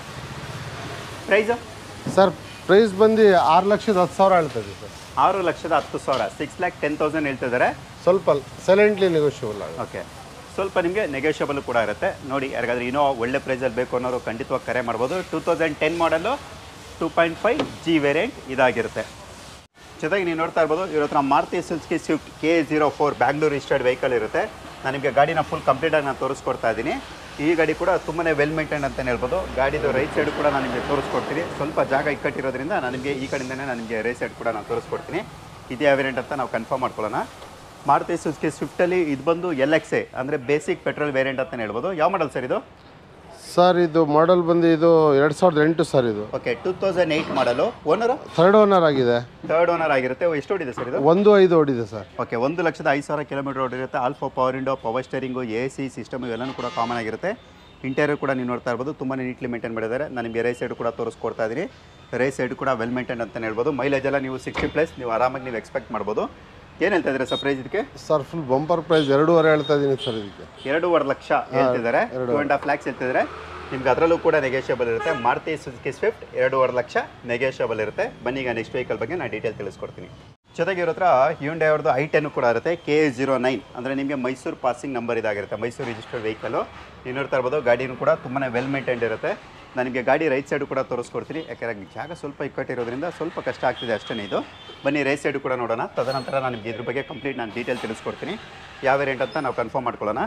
ಪ್ರೈಸು ಸರ್ ಪ್ರೈಸ್ ಬಂದು ಆರು ಲಕ್ಷದ ಹತ್ತು ಸಾವಿರ ಹೇಳ್ತದೆ ಸರ್ ಆರು ಲಕ್ಷದ ಹತ್ತು ಸಾವಿರ ಸಿಕ್ಸ್ ಲ್ಯಾಕ್ ಟೆನ್ ತೌಸಂಡ್ ಹೇಳ್ತಿದ್ದಾರೆ ಸ್ವಲ್ಪ ಸೈಲೆಂಟ್ಲಿ ನೆಗೋಷಿಯಬಲ್ ಆಗುತ್ತೆ ಓಕೆ ಸ್ವಲ್ಪ ನಿಮಗೆ ನೆಗೋಷಿಯಬಲ್ ಕೂಡ ಇರುತ್ತೆ ನೋಡಿ ಯಾರಿಗಾದ್ರೂ ಇನ್ನೂ ಒಳ್ಳೆ ಪ್ರೈಸಲ್ಲಿ ಬೇಕು ಅನ್ನೋರು ಖಂಡಿತವಾಗಿ ಕರೆ ಮಾಡ್ಬೋದು two thousand ten model two point five G variant ಇದಾಗಿರುತ್ತೆ ಜೊತೆಗೆ ನೀವು ನೋಡ್ತಾ ಇರ್ಬೋದು ಇವ್ರ ಹತ್ರ Maruti Suzuki Swift K zero four Bangalore registered vehicle ಇರುತ್ತೆ ನಾನು ನಿಮಗೆ ಗಾಡಿನ ಫುಲ್ ಕಂಪ್ಲೀಟಾಗಿ ನಾನು ತೋರಿಸ್ಕೊಡ್ತಾ ಇದ್ದೀನಿ ಈ ಗಾಡಿ ಕೂಡ ತುಂಬಾ ವೆಲ್ ಮೇಂಟೈನ್ ಅಂತಲೇ ಹೇಳ್ಬೋದು ಗಾಡಿದು ರೈಟ್ ಸೈಡ್ ಕೂಡ ನಾನು ನಿಮಗೆ ತೋರಿಸ್ಕೊಡ್ತೀನಿ ಸ್ವಲ್ಪ ಜಾಗ ಇಕ್ಕಟ್ಟಿರೋದ್ರಿಂದ ನಾನು ನಿಮಗೆ ಈ ಕಡೆಯಿಂದನೇ ನಾನು ನಿಮಗೆ ರೈಟ್ ಸೈಡ್ ಕೂಡ ನಾನು ತೋರಿಸ್ಕೊಡ್ತೀನಿ ಇದೇ ವೇರಿಯಂಟ್ ಅಂತ ನಾವು ಕನ್ಫರ್ಮ್ ಮಾಡ್ಕೊಳ್ಳೋಣ ಮಾರುತಿ ಸುಜುಕಿ ಸ್ವಿಫ್ಟಲ್ಲಿ ಇದು ಬಂದು ಎಲ್ ಎಕ್ಸ್ ಎ ಅಂದರೆ ಬೇಸಿಕ್ ಪೆಟ್ರೋಲ್ ವೇರಿಯಂಟ್ ಅಂತಲೇ ಹೇಳ್ಬೋದು ಯಾವ ಮಾಡಲ್ ಸರ್ ಇದು ಸರ್ ಇದು ಮಾಡೆಲ್ ಬಂದು ಇದು ಎರಡು ಸಾವಿರದ ಎಂಟು ಸರ್ ಇದು okay two thousand eight model owner third owner ಆಗಿದೆ ಥರ್ಡ್ ಓನರ್ ಆಗಿರುತ್ತೆ ಎಷ್ಟು ಹೊಡಿದೆ ಸರ್ ಇದು ಒಂದು ಐದು ಓಡಿದೆ ಸರ್ ಓಕೆ ಒಂದು ಲಕ್ಷದ ಐದು ಸಾವಿರ ಕಿಲೋಮೀಟರ್ ಓಡಿರುತ್ತೆ all four power window power steering A C system ಇವೆಲ್ಲನೂ ಕೂಡ ಕಾಮನ್ ಆಗಿರುತ್ತೆ ಇಂಟೀರಿಯರ್ ಕೂಡ ನೀವು ನೋಡ್ತಾ ಇರ್ಬೋದು ತುಂಬಾ ನೀಟ್ಲಿ ಮೇಂಟೈನ್ ಮಾಡಿದ್ದಾರೆ ನಾನು ನಿಮಗೆ ರೈಸ್ ಸೈಡ್ ಕೂಡ ತೋರಿಸ್ಕೊಡ್ತಾ ಇದ್ದೀನಿ ರೈಸ್ ಸೈಡ್ ಕೂಡ ವೆಲ್ ಮೇಂಟೈನ್ ಅಂತಲೇ ಹೇಳ್ಬೋದು ಮೈಲೇಜ್ ಎಲ್ಲ ನೀವು ಸಿಕ್ಸ್ಟಿ ಪ್ಲಸ್ ನೀವು ಆರಾಮಾಗಿ ನೀವು ಎಕ್ಸ್ಪೆಕ್ಟ್ ಮಾಡ್ಬೋದು ಏನು ಹೇಳ್ತಾ ಇದ್ದೀರಾ ಸರ್ ಪ್ರೈಸ್ ಇದಕ್ಕೆ ಸರ್ ಫುಲ್ ಬಂಪರ್ ಪ್ರೈಸ್ ಎರಡೂವರೆ ಹೇಳ್ತಾ ಇದ್ದೀನಿ ಸರ್ ಇದಕ್ಕೆ ಎರಡೂವರೆ ಲಕ್ಷ ಹೇಳ್ತಿದ್ದಾರೆ ಟೂ ಆ್ಯಂಡ್ ಹಾಫ್ ಲ್ಯಾಕ್ಸ್ ಹೇಳ್ತಿದ್ದಾರೆ ನಿಮ್ಗೆ ಅದರಲ್ಲೂ ಕೂಡ ನೆಗೆಷಿಯಬಲ್ ಇರುತ್ತೆ ಮಾರುತಿ ಸುಜುಕಿ ಸ್ವಿಫ್ಟ್ ಎರಡೂವರೆ ಲಕ್ಷ ನೆಗೆಷಿಯಬಲ್ ಇರುತ್ತೆ ಬನ್ನಿ ಈಗ ನೆಕ್ಸ್ಟ್ ವೆಹಿಕಲ್ ಬಗ್ಗೆ ನಾನು ಡೀಟೇಲ್ ತಿಳಿಸ್ಕೊಡ್ತೀನಿ ಜೊತೆಗೆ ಇವ್ರ ಹತ್ರ ಹ್ಯೂಂಡೆ ಅವ್ರದ್ದು ಐ ಟೆನ್ ಕೂಡ ಇರುತ್ತೆ ಕೆ ಜೀರೋ ನೈನ್ ಅಂದರೆ ನಿಮಗೆ ಮೈಸೂರು ಪಾಸಿಂಗ್ ನಂಬರ್ ಇದಾಗಿರುತ್ತೆ ಮೈಸೂರು ರಿಜಿಸ್ಟರ್ಡ್ ವೆಹಿಕಲು ನೀವು ನೋಡ್ತಾ ಇರ್ಬೋದು ಗಾಡಿನೂ ಕೂಡ ತುಂಬಾ ವೆಲ್ ಮೇಂಟೈನ್ಡ್ ಇರುತ್ತೆ ನಾನು ನಿಮಗೆ ಗಾಡಿ ರೈಟ್ ಸೈಡು ಕೂಡ ತೋರಿಸ್ಕೊಡ್ತೀನಿ ಯಾಕಂದರೆ ಜಾಗ ಸ್ವಲ್ಪ ಇಕ್ಕಟ್ಟಿರೋದ್ರಿಂದ ಸ್ವಲ್ಪ ಕಷ್ಟ ಆಗ್ತಿದೆ ಅಷ್ಟೇ ಇದು ಬನ್ನಿ ರೈಟ್ ಸೈಡು ಕೂಡ ನೋಡೋಣ ತದನಂತರ ನಾನು ನಿಮಗೆ ಇದ್ರ ಬಗ್ಗೆ ಕಂಪ್ಲೀಟ್ ನಾನು ಡೀಟೇಲ್ ತಿಳಿಸ್ಕೊಡ್ತೀನಿ ಯಾವ ವೇರಿಯಂಟ್ ಅಂತ ನಾವು ಕನ್ಫರ್ಮ್ ಮಾಡ್ಕೊಳ್ಳೋಣ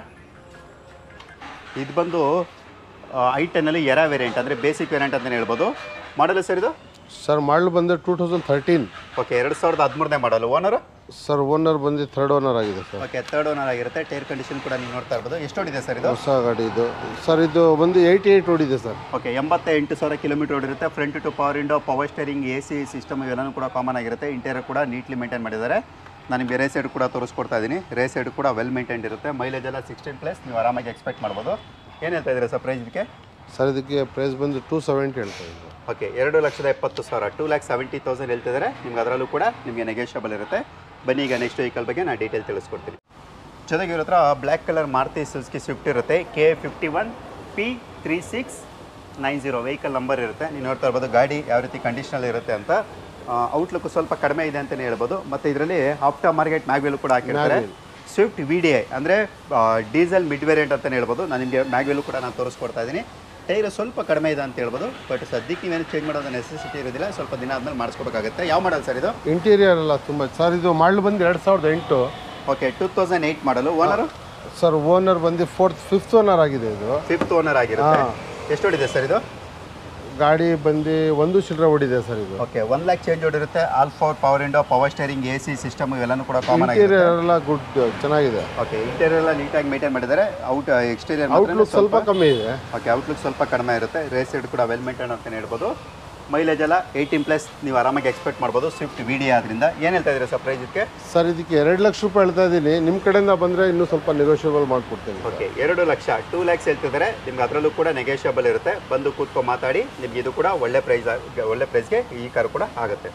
ಇದು ಬಂದು ಐ ಟೆನ್ನಲ್ಲಿ ಎರಾ ವೇರಿಯಂಟ್ ಅಂದರೆ ಬೇಸಿಕ್ ವೇರಿಯಂಟ್ ಅಂತಲೇ ಹೇಳ್ಬೋದು ಮಾಡಲು ಸರ್ ಇದು ಸರ್ ಮಾಡಲ್ ಬಂದು ಟೂ ತೌಸಂಡ್ ಥರ್ಟೀನ್ ಓಕೆ ಎರಡು ಸಾವಿರದ ಹದಿಮೂರನೇ ಮಾಡಲು ಓನರು ಸರ್ ಓನರ್ ಬಂದು ಥರ್ಡ್ ಓನರ್ ಆಗಿದೆ ಸರ್ ಓಕೆ ತರ್ಡ್ ಓನರ್ ಆಗಿರುತ್ತೆ ಟೈರ್ ಕಂಡೀಷನ್ ಕೂಡ ನೀವು ನೋಡ್ತಾ ಇರ್ಬೋದು ಎಷ್ಟು ಓಡಿದೆ ಸರ್ ಇದು ಹೊಸ ಗಾಡಿ ಇದು ಸರ್ ಇದು ಬಂದು ಏಯ್ಟಿ ಏಯ್ಟ್ ಓಡಿದೆ ಸರ್ ಓಕೆ ಎಂಬತ್ತ ಎಂಟು ಸಾವಿರ ಕಿಲೋಮೀಟರ್ ಓಡಿರುತ್ತೆ front two power window power steering A C system ಇವೆಲ್ಲನೂ ಕೂಡ ಕಾಮನ್ ಆಗಿರುತ್ತೆ ಇಂಟೀರಿಯರ್ ಕೂಡ ನೀಟ್ಲಿ ಮೇಂಟೈನ್ ಮಾಡಿದ್ದಾರೆ ನಾನು ನಿಮಗೆ ರೇಸ್ ಸೈಡ್ ಕೂಡ ತೋರಿಸ್ಕೊಡ್ತಾ ಇದ್ದೀನಿ ರೇಸ್ ಸೈಡ್ ಕೂಡ ವೆಲ್ ಮೇಂಟೈನ್ ಇರುತ್ತೆ ಮೈಲೇಜ್ ಎಲ್ಲ ಸಿಕ್ಸ್ಟೀನ್ ಪ್ಲಸ್ ನೀವು ಆರಾಮಾಗಿ ಎಕ್ಸ್ಪೆಕ್ಟ್ ಮಾಡ್ಬೋದು ಏನು ಹೇಳ್ತಾ ಇದ್ದೀರಾ ಸರ್ ಪ್ರೈಸ್ ಇದಕ್ಕೆ ಸರ್ ಇದಕ್ಕೆ ಪ್ರೈಸ್ ಬಂದು ಟೂ ಸೆವೆಂಟಿ ಹೇಳ್ತಾ ಇದ್ದಾರೆ ಓಕೆ ಎರಡು ಲಕ್ಷದ ಎಪ್ಪತ್ತು ಸಾವಿರ ಟೂ ಲ್ಯಾಕ್ ಸೆವೆಂಟಿ ತೌಸಂಡ್ ಹೇಳ್ತಿದ್ದಾರೆ ನಿಮ್ಗೆ ಅದರಲ್ಲೂ ಕೂಡ ನಿಮಗೆ ನೆಗೋಷಿಯಬಲ್ ಇರುತ್ತೆ ಬನ್ನಿ ಈಗ ನೆಕ್ಸ್ಟ್ ವೆಹಿಕಲ್ ಬಗ್ಗೆ ನಾನು ಡೀಟೇಲ್ ತಿಳಿಸ್ಕೊಡ್ತೀನಿ ಜೊತೆಗೆ ಇವ್ರ ಹತ್ರ black colour Maruti Suzuki Swift ಇರುತ್ತೆ K fifty one P three six nine zero vehicle number ಇರುತ್ತೆ ನೀವು ನೋಡ್ತಾ ಇರ್ಬೋದು ಗಾಡಿ ಯಾವ ರೀತಿ ಕಂಡೀಷನಲ್ಲಿ ಇರುತ್ತೆ ಅಂತ ಔಟ್ಲುಕ್ ಸ್ವಲ್ಪ ಕಡಿಮೆ ಇದೆ ಅಂತಲೇ ಹೇಳ್ಬೋದು ಮತ್ತು ಇದರಲ್ಲಿ ಆಫ್ಟರ್ ಮಾರ್ಕೆಟ್ ಮ್ಯಾಗ್ವೆಲ್ ಕೂಡ ಹಾಕಿರ್ತಾರೆ ಸ್ವಿಫ್ಟ್ ವಿ ಡಿ ಐ ಅಂದರೆ ಡೀಸೆಲ್ ಮಿಡ್ ವೇರಿಯಂಟ್ ಅಂತಲೇ ಹೇಳ್ಬೋದು ನಾನು ನಿಮಗೆ ಮ್ಯಾಗ್ವೆಲ್ ಕೂಡ ನಾನು ತೋರಿಸ್ಕೊಡ್ತಾ ಇದ್ದೀನಿ ಟೈರ್ ಸ್ವಲ್ಪ ಕಡಿಮೆ ಇದೆ ಅಂತ ಹೇಳ್ಬೋದು ಬಟ್ ಸದ್ಯಕ್ಕೆ ನೀವೇನು ಚೇಂಜ್ ಮಾಡೋದು ನೆಸೆಸಿಟಿ ಇರೋದಿಲ್ಲ ಸ್ವಲ್ಪ ದಿನ ಆದಮೇಲೆ ಮಾಡಿಸ್ಕೋಬೇಕಾಗುತ್ತೆ ಯಾವ ಮಾಡಲ್ ಸರ್ ಇದು ಇಂಟೀರಿಯರ್ ಎಲ್ಲ ತುಂಬ ಸರ್ ಇದು ಮಾಡಲು ಬಂದು ಎರಡು ಸಾವಿರದ ಎಂಟು okay two thousand eight model owner sir owner ಬಂದು ಫೋರ್ತ್ ಫಿಫ್ತ್ ಓನರ್ ಆಗಿದೆ ಇದು ಫಿಫ್ತ್ ಓನರ್ ಆಗಿರುತ್ತೆ ಹಾ. ಎಷ್ಟು ಹೊಡಿದೆ ಸರ್ ಇದು ಗಾಡಿ ಬಂದು ಒಂದು ಚಿಲ್ಲರೆ ಓಡಿದೆ ಸರ್ ಇದು ಓಕೆ ಒನ್ ಲ್ಯಾಕ್ ಚೇಂಜ್ ಹೊಡಿರುತ್ತೆ all four power window power steering A C system ಇವೆಲ್ಲನೂ ಕೂಡ ಕಾಮನ್ ಆಗಿದೆ ಇಂಟೀರಿಯರ್ ಎಲ್ಲ ಗುಡ್ ಚೆನ್ನಾಗಿದೆ ಓಕೆ ಇಂಟೀರಿಯರ್ ಎಲ್ಲ ನೀಟಾಗಿ ಮೇಂಟೈನ್ ಮಾಡಿದ್ದಾರೆ ಔಟ್ ಎಕ್ಸ್ಟೀರಿಯರ್ ಔಟ್ಲುಕ್ ಸ್ವಲ್ಪ ಕಮ್ಮಿ ಇದೆ ಓಕೆ ಔಟ್ಲುಕ್ ಸ್ವಲ್ಪ ಕಡಿಮೆ ಇರುತ್ತೆ ರೇಸ್ ಸೈಡ್ ಕೂಡ ವೆಲ್ ಮೇಂಟೈನ್ ಅಂತಲೇ ಹೇಳ್ಬೋದು ಮೈಲೇಜ್ ಎಲ್ಲ ಏಯ್ಟೀನ್ ಪ್ಲಸ್ ನೀವು ಆರಾಮಾಗಿ ಎಕ್ಸ್ಪೆಕ್ಟ್ ಮಾಡ್ಬೋದು ಸ್ವಿಫ್ಟ್ ವಿ ಡಿ ಆದ್ರಿಂದ ಏನು ಹೇಳ್ತಾ ಇದ್ದೀರಾ ಸರ್ ಪ್ರೈಸ್ ಇದಕ್ಕೆ ಸರ್ ಇದಕ್ಕೆ ಎರಡು ಲಕ್ಷ ರೂಪಾಯಿ ಹೇಳ್ತಾ ಇದ್ದೀನಿ ನಿಮ್ಮ ಕಡೆಯಿಂದ ಬಂದರೆ ಇನ್ನೂ ಸ್ವಲ್ಪ ನೆಗೋಷಿಯಬಲ್ ಮಾಡಿಕೊಡ್ತೀನಿ ಓಕೆ ಎರಡು ಲಕ್ಷ ಟೂ ಲ್ಯಾಕ್ಸ್ ಹೇಳ್ತಿದ್ದಾರೆ ನಿಮ್ಗೆ ಅದರಲ್ಲೂ ಕೂಡ ನೆಗೋಷಿಯಬಲ್ ಇರುತ್ತೆ ಬಂದು ಕೂತ್ಕೊಂಡು ಮಾತಾಡಿ ನಿಮ್ಗೆ ಇದು ಕೂಡ ಒಳ್ಳೆ ಪ್ರೈಸ್ ಒಳ್ಳೆ ಪ್ರೈಸ್ಗೆ ಈ ಕಾರ್ ಕೂಡ ಆಗುತ್ತೆ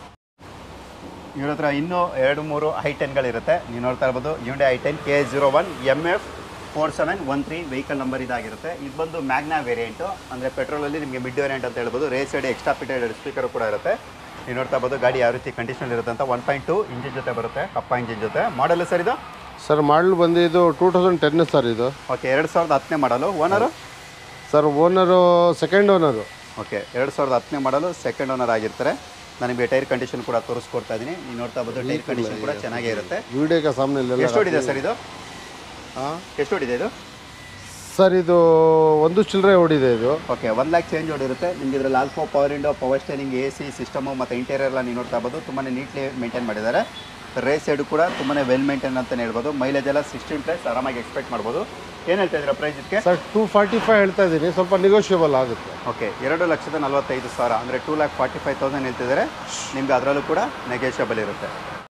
ಇವ್ರ ಹತ್ರ ಇನ್ನೂ ಎರಡು ಮೂರು ಐ ಟೆನ್ಗಳಿರುತ್ತೆ ನೀವು ನೋಡ್ತಾ ಇರ್ಬೋದು Hyundai I ten K zero one M F four seven one three vehicle number ಇದಾಗಿರುತ್ತೆ ಇದು ಬಂದು ಮ್ಯಾಗ್ನಾ ವೇರಿಯಂಟು ಅಂದರೆ ಪೆಟ್ರೋಲಲ್ಲಿ ನಿಮಗೆ ಮಿಡ್ ವೇರಿಯಂಟ್ ಅಂತ ಹೇಳ್ಬೋದು rear side extra fitted speaker ಕೂಡ ಇರುತ್ತೆ ನೀವು ನೋಡ್ತಾ ಇರ್ಬೋದು ಗಾಡಿ ಯಾವ ರೀತಿ ಕಂಡೀಷನ್ ಇರುತ್ತೆ ಅಂತ ಒನ್ ಪಾಯಿಂಟ್ ಟು ಇಂಜಿನ್ ಜೊತೆ ಬರುತ್ತೆ ಕಪ್ಪ ಇಂಜಿನ್ ಜೊತೆ ಮಾಡಲ್ ಸರ್ ಇದು ಸರ್ ಮಾಡಲು ಬಂದು ಇದು ಟೂ ತೌಸಂಡ್ ಟೆನ್ ಸರ್ ಇದು ಓಕೆ ಎರಡು ಸಾವಿರದ ಹತ್ತನೇ model owner sir owner second owner okay ಎರಡು ಸಾವಿರದ ಹತ್ತನೇ ಮಾಡಲು ಸೆಕೆಂಡ್ ಓನರ್ ಆಗಿರ್ತಾರೆ ನನಗೆ ಟೈರ್ ಕಂಡೀಷನ್ ಕೂಡ ತೋರಿಸ್ಕೊಡ್ತಾ ಇದ್ದೀನಿ ನೀವು ನೋಡ್ತಾ ಇರ್ಬೋದು ಟೈರ್ ಕಂಡೀಷನ್ ಕೂಡ ಚೆನ್ನಾಗೇ ಇರುತ್ತೆ ವಿಡಿಯೋಗೆ ಸಾಮನೆ ಎಷ್ಟು ಹೊಡಿದೆ ಸರ್ ಇದು ಹಾಂ ಎಷ್ಟು ಹೊಡಿದೆ ಇದು ಸರ್ ಇದು ಒಂದು ಚಿಲ್ಲರೆ ಓಡಿದೆ ಇದು ಓಕೆ ಒನ್ ಲ್ಯಾಕ್ ಚೇಂಜ್ ಹೊಡಿರುತ್ತೆ ನಿಮಗೆ ಇದರಲ್ಲಿ all four power window power steering A C system ಮತ್ತು ಇಂಟೀರಿಯರ್ ಎಲ್ಲ ನೀವು ನೋಡ್ತಾ ಇರ್ಬೋದು ತುಂಬಾ ನೀಟ್ಲಿ ಮೇಂಟೈನ್ ಮಾಡಿದ್ದಾರೆ ರೇಸ್ ಸೈಡು ಕೂಡ ತುಂಬಾ ವೆಲ್ ಮೇಂಟೈನ್ ಅಂತಲೇ ಹೇಳ್ಬೋದು ಮೈಲೇಜ್ ಎಲ್ಲ ಸಿಕ್ಸ್ಟೀನ್ ಪ್ಲಸ್ ಆರಾಮಾಗಿ ಎಕ್ಸ್ಪೆಕ್ಟ್ ಮಾಡ್ಬೋದು ಏನು ಹೇಳ್ತಾ ಇದ್ದೀರಾ ಪ್ರೈಸ್ ಇದಕ್ಕೆ ಸರ್ ಟೂ ಫಾರ್ಟಿ ಫೈವ್ ಹೇಳ್ತಾ ಇದ್ದೀನಿ ಸ್ವಲ್ಪ ನೆಗೋಷಿಯಬಲ್ ಆಗುತ್ತೆ ಓಕೆ ಎರಡು ಲಕ್ಷದ ನಲವತ್ತೈದು ಸಾವಿರ ಅಂದರೆ two lakh forty five thousand ಹೇಳ್ತಿದ್ದಾರೆ ನಿಮ್ಗೆ ಅದರಲ್ಲೂ ಕೂಡ ನೆಗೋಷಿಯಬಲ್ ಇರುತ್ತೆ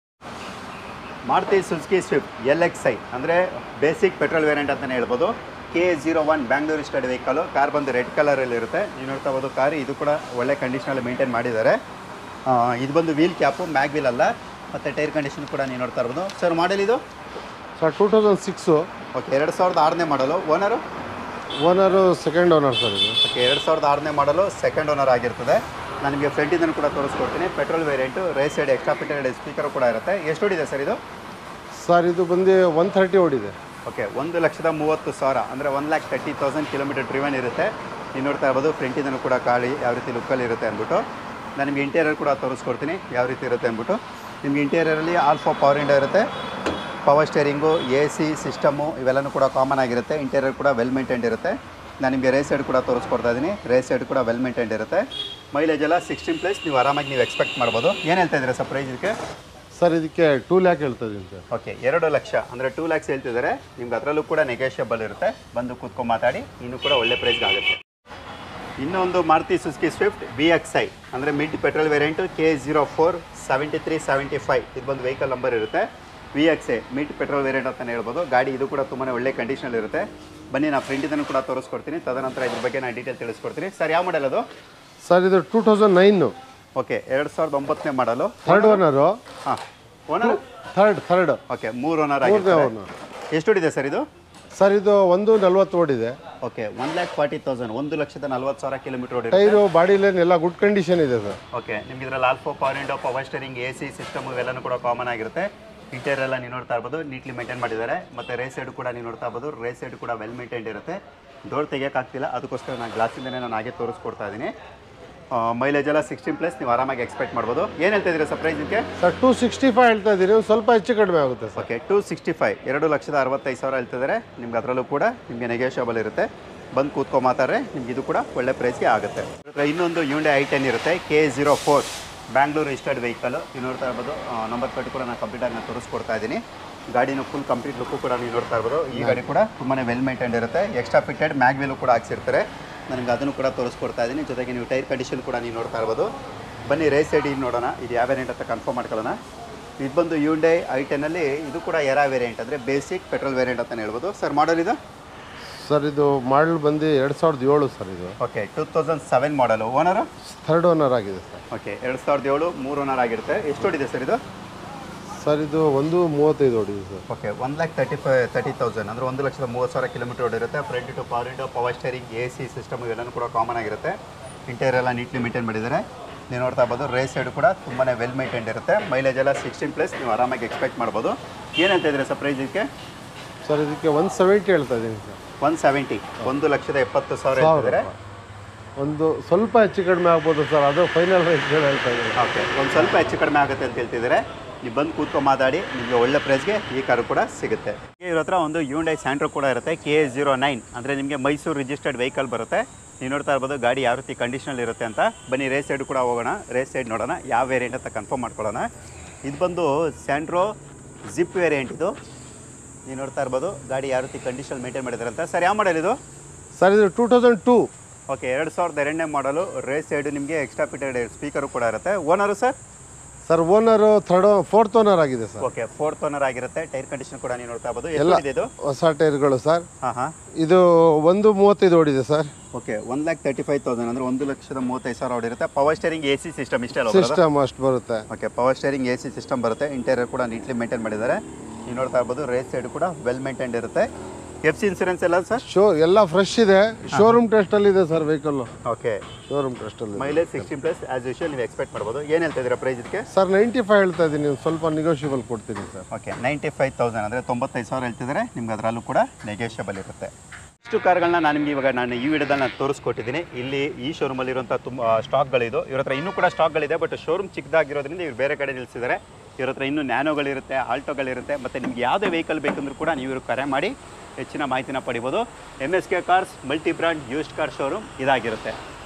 Maruti Suzuki Swift L X I ಅಂದರೆ ಬೇಸಿಕ್ ಪೆಟ್ರೋಲ್ ವೇರಿಯಂಟ್ ಅಂತಲೇ ಹೇಳ್ಬೋದು ಕೆ ಜೀರೋ ಒನ್ ಬ್ಯಾಂಗ್ಳೂರ್ ಸ್ಟಡ್ ವೆಹಿಕಲು ಕಾರ್ ಬಂದು ರೆಡ್ ಕಲರಲ್ಲಿ ಇರುತ್ತೆ ನೀವು ನೋಡ್ತಾ ಹೋದು ಕಾರ್ ಇದು ಕೂಡ ಒಳ್ಳೆ ಕಂಡೀಷನಲ್ಲಿ ಮೇಂಟೈನ್ ಮಾಡಿದ್ದಾರೆ ಆ, ಇದು ಬಂದು ವೀಲ್ ಕ್ಯಾಪು ಮ್ಯಾಗ್ ವೀಲ್ ಅಲ್ಲ ಮತ್ತು ಟೈರ್ ಕಂಡೀಷನ್ ಕೂಡ ನೀವು ನೋಡ್ತಾ ಇರ್ಬೋದು ಸರ್ ಮಾಡೆಲ್ ಇದು sir two thousand six okay ಎರಡು ಸಾವಿರದ ಆರನೇ model owner owner second owner sir ಇದು ಓಕೆ ಎರಡು ಸಾವಿರದ ಆರನೇ ಮಾಡಲು ಸೆಕೆಂಡ್ ಓನರ್ ಆಗಿರ್ತದೆ ನಾನು ನಿಮಗೆ ಫ್ರಂಟಿಂದನೂ ಕೂಡ ತೋರಿಸ್ಕೊಡ್ತೀನಿ petrol variant rear side extra fitted speaker ಕೂಡ ಇರುತ್ತೆ ಎಷ್ಟು ಹೊಡಿದೆ ಸರ್ ಇದು ಸರ್ ಇದು ಬಂದು ಒನ್ ಥರ್ಟಿ ಓಡಿದೆ ಓಕೆ ಒಂದು ಲಕ್ಷದ ಮೂವತ್ತು ಸಾವಿರ ಅಂದರೆ one lakh thirty thousand kilometre driven ಇರುತ್ತೆ ನೀವು ನೋಡ್ತಾ ಇರ್ಬೋದು ಫ್ರಂಟಿಂದನೂ ಕೂಡ ಕಾಳಿ ಯಾವ ರೀತಿ ಲುಕ್ಕಲ್ಲಿ ಇರುತ್ತೆ ಅಂದ್ಬಿಟ್ಟು ನಾನು ನಿಮಗೆ ಇಂಟೀರಿಯರ್ ಕೂಡ ತೋರಿಸ್ಕೊಡ್ತೀನಿ ಯಾವ ರೀತಿ ಇರುತ್ತೆ ಅಂದ್ಬಿಟ್ಟು ನಿಮಗೆ ಇಂಟೀರಿಯರಲ್ಲಿ ಆಲ್ಫಾ ಪವರ್ ಇಂಡೋ ಇರುತ್ತೆ power steering A C system ಇವೆಲ್ಲನೂ ಕೂಡ ಕಾಮನ್ ಆಗಿರುತ್ತೆ ಇಂಟೀರಿಯರ್ ಕೂಡ ವೆಲ್ ಮೇಂಟೈನ್ಡ್ ಇರುತ್ತೆ ನಾನು ನಿಮಗೆ ರೇಸ್ ಸೈಡ್ ಕೂಡ ತೋರಿಸ್ಕೊಡ್ತಾ ಇದ್ದೀನಿ ರೇಸ್ ಸೈಡ್ ಕೂಡ ವೆಲ್ ಮೇಂಟೈನ್ಡ್ ಇರುತ್ತೆ ಮೈಲೇಜ್ ಎಲ್ಲ ಸಿಕ್ಸ್ಟೀನ್ ಪ್ಲಸ್ ನೀವು ಆರಾಮಾಗಿ ನೀವು ಎಕ್ಸ್ಪೆಕ್ಟ್ ಮಾಡ್ಬೋದು ಏನು ಹೇಳ್ತಾ ಇದ್ದೀರಾ ಸರ್ ಪ್ರೈಸ್ ಇದಕ್ಕೆ ಸರ್ ಇದಕ್ಕೆ ಟೂ ಲ್ಯಾಕ್ ಹೇಳ್ತಾ ಇದ್ದೀನಿ ಸರ್ ಓಕೆ ಎರಡು ಲಕ್ಷ ಅಂದರೆ ಟೂ ಲ್ಯಾಕ್ಸ್ ಹೇಳ್ತಿದ್ದಾರೆ ನಿಮ್ಗೆ ಅದರಲ್ಲೂ ಕೂಡ ನೆಗೋಷಿಯಬಲ್ ಇರುತ್ತೆ ಬಂದು ಕೂತ್ಕೊಂಡು ಮಾತಾಡಿ ಇನ್ನೂ ಕೂಡ ಒಳ್ಳೆ ಪ್ರೈಸ್ಗೆ ಆಗುತ್ತೆ ಇನ್ನೊಂದು Maruti Suzuki Swift B X I ಅಂದರೆ mid petrol variant K zero four seventy three seventy five ಇದು ಬಂದು ವೆಹಿಕಲ್ ನಂಬರ್ ಇರುತ್ತೆ V X I mid petrol variant ಅಂತಲೇ ಹೇಳ್ಬೋದು ಗಾಡಿ ಇದು ಕೂಡ ತುಂಬಾ ಒಳ್ಳೆ ಕಂಡೀಷನಲ್ಲಿ ಇರುತ್ತೆ ಬನ್ನಿ ನಾನು ಫ್ರೆಂಡಿದನ್ನು ಕೂಡ ತೋರಿಸ್ಕೊಡ್ತೀನಿ ತದನಂತರ ಇದ್ರ ಬಗ್ಗೆ ನಾನು ಡೀಟೇಲ್ ತಿಳಿಸ್ಕೊಡ್ತೀನಿ ಸರ್ ಯಾವ ಮಾಡಲ್ ಅದು ಸರ್ ಇದು ಟೂ ತೌಸಂಡ್ ನೈನು ಓಕೆ ಎರಡು ಸಾವಿರದ ಒಂಬತ್ತನೇ ಮಾಡಲು ಥರ್ಡ್ ಓನರು ಹಾಂ ಓನರ್ ಥರ್ಡ್ ಥರ್ಡ್ ಓಕೆ ಮೂರು ಓನರ್ ಮೂರನೇ ಆಗಿದೆ ಓನರ್ ಎಷ್ಟು ಹೊಡಿದೆ ಸರ್ ಇದು ಸರ್ ಇದು ಒಂದು ನಲ್ವತ್ತು ಓಡಿದೆ okay one lakh forty thousand ಒಂದು ಲಕ್ಷದ ನಲ್ವತ್ತು ಸಾವಿರ ಕಿಲೋಮೀಟರ್ ಓಡಿರುತ್ತೆ ಟೈರು ಬಾಡಿ ಲೈನ್ ಎಲ್ಲ ಗುಡ್ ಕಂಡೀಷನ್ ಇದೆ ಸರ್ ಓಕೆ ನಿಮ್ಗೆ ಇದರಲ್ಲಿ all four power window power steering A C system ಇವೆಲ್ಲನೂ ಕೂಡ ಕಾಮನ್ ಆಗಿರುತ್ತೆ ಇಂಟೀರಿಯರ್ ಎಲ್ಲ ನೀವು ನೋಡ್ತಾ ಇರ್ಬೋದು ನೀಟ್ಲಿ ಮೇಂಟೈನ್ ಮಾಡಿದ್ದಾರೆ ಮತ್ತು ರೇಸ್ ಸೈಡ್ ಕೂಡ ನೀವು ನೋಡ್ತಾ ಇರ್ಬೋದು ರೇಸ್ ಸೈಡ್ ಕೂಡ ವೆಲ್ ಮೇಂಟೈನ್ಡ್ ಇರುತ್ತೆ ಡೋರ್ ತೆಗಿಯೋಕ್ಕಾಗ್ತಿಲ್ಲ ಅದಕ್ಕೋಸ್ಕರ ನಾನು ಗ್ಲಾಸಿಂದನೇ ನಾನು ಹಾಗೆ ತೋರಿಸ್ಕೊಡ್ತಾ ಇದ್ದೀನಿ ಮೈಲೇಜ್ ಎಲ್ಲ ಸಿಕ್ಸ್ಟೀನ್ ಪ್ಲಸ್ ನೀವು ಆರಾಮಾಗಿ ಎಕ್ಸ್ಪೆಕ್ಟ್ ಮಾಡ್ಬೋದು ಏನು ಹೇಳ್ತಾ ಇದ್ದೀರಾ ಸರ್ ಪ್ರೈಸ್ ಇದಕ್ಕೆ ಸರ್ ಟೂ ಸಿಕ್ಸ್ಟಿ ಫೈವ್ ಹೇಳ್ತಾ ಇದ್ದೀನಿ ಒಂದು ಸ್ವಲ್ಪ ಹೆಚ್ಚು ಕಡಿಮೆ ಆಗುತ್ತೆ sir okay two sixty five ಎರಡು ಲಕ್ಷದ ಅರವತ್ತೈದು ಸಾವಿರ ಹೇಳ್ತಿದ್ದಾರೆ ನಿಮ್ಗೆ ಅದರಲ್ಲೂ ಕೂಡ ನಿಮಗೆ ನೆಗೋಷಿಯಬಲ್ ಇರುತ್ತೆ ಬಂದು ಕೂತ್ಕೊ ಮಾತಾಡ್ರೆ ನಿಮ್ಗೆ ಇದು ಕೂಡ ಒಳ್ಳೆ ಪ್ರೈಸ್ಗೆ ಆಗುತ್ತೆ ಇದ್ರ ಹತ್ರ ಇನ್ನೊಂದು ಯೂಂಡೆ ಐ ಟೆನ್ ಇರುತ್ತೆ K zero four Bangalore registered vehicle ನೀವು ನೋಡ್ತಾ ಇರ್ಬೋದು ನಂಬರ್ ಪ್ಲೇಟ್ ಕೂಡ ನಾನು ಕಂಪ್ಲೀಟಾಗಿ ನಾನು ತೋರಿಸ್ಕೊಡ್ತಾ ಇದ್ದೀನಿ ಗಾಡಿನ ಫುಲ್ ಕಂಪ್ಲೀಟ್ ಲುಕ್ಕು ಕೂಡ ನೀವು ನೋಡ್ತಾ ಇರ್ಬೋದು ಈ ಗಾಡಿ ಕೂಡ ತುಂಬಾ ವೆಲ್ ಮೇಂಟೈನ್ ಇರುತ್ತೆ ಎಕ್ಸ್ಟ್ರಾ ಫಿಟೆಡ್ ಮ್ಯಾಗ್ ವೀಲು ಕೂಡ ಹಾಕ್ಸಿರ್ತಾರೆ ನನಗೆ ಅದನ್ನು ಕೂಡ ತೋರಿಸ್ಕೊಡ್ತಾ ಇದ್ದೀನಿ ಜೊತೆಗೆ ನೀವು ಟೈರ್ ಕಂಡೀಷನ್ ಕೂಡ ನೀವು ನೋಡ್ತಾ ಇರ್ಬೋದು ಬನ್ನಿ ರೇಸ್ ಸೈಡ್ ಇದು ನೋಡೋಣ ಇದು ಯಾವ ವೇರಿಯಂಟ್ ಅಂತ ಕನ್ಫರ್ಮ್ ಮಾಡ್ಕೊಳ್ಳೋಣ ಇದು ಬಂದು ಯೂಂಡೈ ಐ ಟೆನ್ನಲ್ಲಿ ಇದು ಕೂಡ ಎರಾ ವೇರಿಯಂಟ್ ಅಂದರೆ ಬೇಸಿಕ್ ಪೆಟ್ರೋಲ್ ವೇರಿಯಂಟ್ ಅಂತಲೇ ಹೇಳ್ಬೋದು ಸರ್ ಮಾಡಲ್ ಇದು ಸರ್ ಇದು ಮಾಡಲ್ ಬಂದು ಎರಡು ಸಾವಿರದ ಏಳು ಸರ್ ಇದು okay two thousand seven model owner third owner ಆಗಿದೆ ಸರ್ ಓಕೆ ಎರಡು ಸಾವಿರದ ಏಳು ಮೂರು ಓನರ್ ಆಗಿರುತ್ತೆ ಎಷ್ಟು ಹೊಡಿದೆ ಸರ್ ಇದು ಸರ್ ಇದು ಒಂದು ಮೂವತ್ತೈದು ಹೊಡಿದೆ sir okay one lakh thirty five thirty thousand ಅಂದರೆ ಒಂದು ಲಕ್ಷದ ಮೂವತ್ತು ಸಾವಿರ ಕಿಲೋಮೀಟರ್ ಓಡಿರುತ್ತೆ front two power window power steering A C system ಇವೆಲ್ಲನೂ ಕೂಡ ಕಾಮನ್ ಆಗಿರುತ್ತೆ ಇಂಟೀರಿಯರ್ ಎಲ್ಲ ನೀಟ್ಲಿ ಮೇಂಟೈನ್ ಮಾಡಿದ್ದಾರೆ ನೀವು ನೋಡ್ತಾ ಇರ್ಬೋದು ರೇಸ್ ಸೈಡ್ ಕೂಡ ತುಂಬಾ ವೆಲ್ ಮೇಂಟೈನ್ ಇರುತ್ತೆ ಮೈಲೇಜ್ ಎಲ್ಲ ಸಿಕ್ಸ್ಟೀನ್ ಪ್ಲಸ್ ನೀವು ಆರಾಮಾಗಿ ಎಕ್ಸ್ಪೆಕ್ಟ್ ಮಾಡ್ಬೋದು ಏನಂತ ಇದ್ದೀರಾ ಸರ್ ಪ್ರೈಸ್ ಇದಕ್ಕೆ ಸರ್ ಇದಕ್ಕೆ ಒನ್ ಸೆವೆಂಟಿ ಹೇಳ್ತಾ ಇದ್ದೀನಿ ಸರ್ ಒನ್ ಸೆವೆಂಟಿ ಒಂದು ಲಕ್ಷದ ಎಪ್ಪತ್ತು ಸಾವಿರ ಸಾವಿರ ಹೇಳ್ತಿದ್ದಾರೆ ಒಂದು ಸ್ವಲ್ಪ ಹೆಚ್ಚು ಕಡಿಮೆ ಆಗ್ಬೋದು ಸರ್ ಅದು ಫೈನಲ್ ರೇಟ್ ಹೇಳ್ತಾ ಇದ್ದೀನಿ ಓಕೆ ಒಂದು ಸ್ವಲ್ಪ ಹೆಚ್ಚು ಕಡಿಮೆ ಆಗುತ್ತೆ ಅಂತ ಹೇಳ್ತಿದ್ದಾರೆ ನೀವು ಬಂದು ಕೂತ್ಕೊಂಡು ಮಾತಾಡಿ ನಿಮಗೆ ಒಳ್ಳೆ ಪ್ರೈಸ್ಗೆ ಈ ಕಾರು ಕೂಡ ಸಿಗುತ್ತೆ ಇವ್ರ ಹತ್ರ ಒಂದು ಯೂಂಡೈ ಸ್ಯಾಂಟ್ರೋ ಕೂಡ ಇರುತ್ತೆ ಕೆ ಎ ಜೀರೋ ನೈನ್ ಅಂದರೆ ನಿಮಗೆ ಮೈಸೂರು ರಿಜಿಸ್ಟರ್ಡ್ ವೆಹಿಕಲ್ ಬರುತ್ತೆ ನೀವು ನೋಡ್ತಾ ಇರ್ಬೋದು ಗಾಡಿ ಯಾವ ರೀತಿ ಕಂಡೀಷನಲ್ಲಿ ಇರುತ್ತೆ ಅಂತ ಬನ್ನಿ ರೇಸ್ ಸೈಡ್ ಕೂಡ ಹೋಗೋಣ ರೇಸ್ ಸೈಡ್ ನೋಡೋಣ ಯಾವ ವೇರಿಯಂಟ್ ಅಂತ ಕನ್ಫರ್ಮ್ ಮಾಡ್ಕೊಳ್ಳೋಣ ಇದು ಬಂದು ಸ್ಯಾಂಟ್ರೋ ಜಿಪ್ ವೇರಿಯಂಟ್ ಇದು ನೀವು ನೋಡ್ತಾ ಇರ್ಬೋದು ಗಾಡಿ ಯಾವ ರೀತಿ ಕಂಡೀಷನ್ ಮೇಂಟೈನ್ ಮಾಡಿದ್ದಾರೆ ಅಂತ ಸರ್ ಯಾವ ಮಾಡಲ್ ಇದು ಸರ್ ಇದು ಟೂ ತೌಸಂಡ್ ಟೂ ಓಕೆ ಎರಡು ಸಾವಿರದ ಎರಡನೇ ಮಾಡಲು ರೇಸ್ ಸೈಡ್ ನಿಮಗೆ ಎಕ್ಸ್ಟ್ರಾ ಫಿಟೆಡ್ ಸ್ಪೀಕರು ಕೂಡ ಇರುತ್ತೆ owner sir sir owner third fourth owner ಆಗಿದೆ ಸರ್ ಓಕೆ ಫೋರ್ತ್ ಓನರ್ ಆಗಿರುತ್ತೆ ಟೈರ್ ಕಂಡೀಷನ್ ಕೂಡ ನೀವು ನೋಡ್ತಾ ಇರ್ಬೋದು ಎಲ್ಲ ಎಷ್ಟು ಇದೆ ಇದು ಹೊಸ ಟೈರ್ಗಳು ಸರ್ ಹಾಂ ಹಾಂ ಇದು ಒಂದು ಮೂವತ್ತೈದು ಓಡಿದೆ sir okay one lakh thirty five thousand ಅಂದರೆ ಒಂದು ಲಕ್ಷದ ಮೂವತ್ತೈದು ಸಾವಿರ ಹೊಡಿರುತ್ತೆ power steering A C system ಇಷ್ಟೇ ಅಲ್ಲ ಸಿಸ್ಟಮ್ ಅಷ್ಟು ಬರುತ್ತೆ okay power steering A C system ಬರುತ್ತೆ ಇಂಟೀರಿಯರ್ ಕೂಡ ನೀಟ್ಲಿ ಮೇಂಟೈನ್ ಮಾಡಿದ್ದಾರೆ ನೀವು ನೋಡ್ತಾ ಇರ್ಬೋದು ರೇಸ್ ಸೈಡ್ ಕೂಡ ವೆಲ್ ಮೇಂಟೈನ್ಡ್ ಇರುತ್ತೆ ಎಫ್ ಸಿ ಇನ್ಸೂರೆನ್ಸ್ ಎಲ್ಲ ಸರ್ ಶೋ ಎಲ್ಲ ಫ್ರೆಶ್ ಇದೆ ಶೋರೂಮ್ ಟೆಸ್ಟಲ್ಲಿ ಇದೆ ಸರ್ ವೆಹಿಕಲ್ಲು ಓಕೆ ಶೋರೂಮ್ ಟೆಸ್ಟಲ್ಲಿ mileage sixteen plus as usual ನೀವು ಎಕ್ಸ್ಪೆಕ್ಟ್ ಮಾಡ್ಬೋದು ಏನು ಹೇಳ್ತಾ ಇದ್ದೀರಾ ಪ್ರೈಸ್ ಇದಕ್ಕೆ ಸರ್ ನೈಂಟಿ ಫೈವ್ ಹೇಳ್ತಾ ಇದ್ದೀನಿ ಸ್ವಲ್ಪ ನೆಗೋಷಿಯಬಲ್ ಕೊಡ್ತೀನಿ sir okay ninety five thousand ಅಂದರೆ ತೊಂಬತ್ತೈದು ಸಾವಿರ ಹೇಳ್ತಿದ್ದಾರೆ ನಿಮ್ಗೆ ಅದರಲ್ಲೂ ಕೂಡ ನೆಗೋಷಿಯಬಲ್ ಇರುತ್ತೆ ಇಷ್ಟು ಕಾರ್ಗಳನ್ನ ನಾನು ನಿಮ್ಗೆ ಇವಾಗ ನಾನು ಈ ವಿಡಿಯೋದಲ್ಲಿ ನಾನು ತೋರಿಸ್ಕೊಟ್ಟಿದ್ದೀನಿ ಇಲ್ಲಿ ಈ ಶೋರೂಮಲ್ಲಿರುವಂಥ ತುಂಬ ಸ್ಟಾಕ್ಗಳಿದು ಇವ್ರ ಹತ್ರ ಇನ್ನೂ ಕೂಡ ಸ್ಟಾಕ್ಗಳಿದೆ ಬಟ್ ಶೋರೂಮ್ ಚಿಕ್ಕದಾಗಿರೋದ್ರಿಂದ ಇವ್ರು ಬೇರೆ ಕಡೆ ನಿಲ್ಲಿಸಿದ್ದಾರೆ ಇವ್ರ ಹತ್ರ ಇನ್ನೂ ನ್ಯಾನೋಗಳಿರುತ್ತೆ ಆಲ್ಟೋಗಳಿರುತ್ತೆ ಮತ್ತು ನಿಮ್ಗೆ ಯಾವುದೇ ವೆಹಿಕಲ್ ಬೇಕಂದ್ರೂ ಕೂಡ ನೀವು ಇವ್ರಿಗೆ ಕರೆ ಮಾಡಿ ಹೆಚ್ಚಿನ ಮಾಹಿತಿನ ಪಡಿಬೋದು M S K cars multi brand used car showroom ಇದಾಗಿರುತ್ತೆ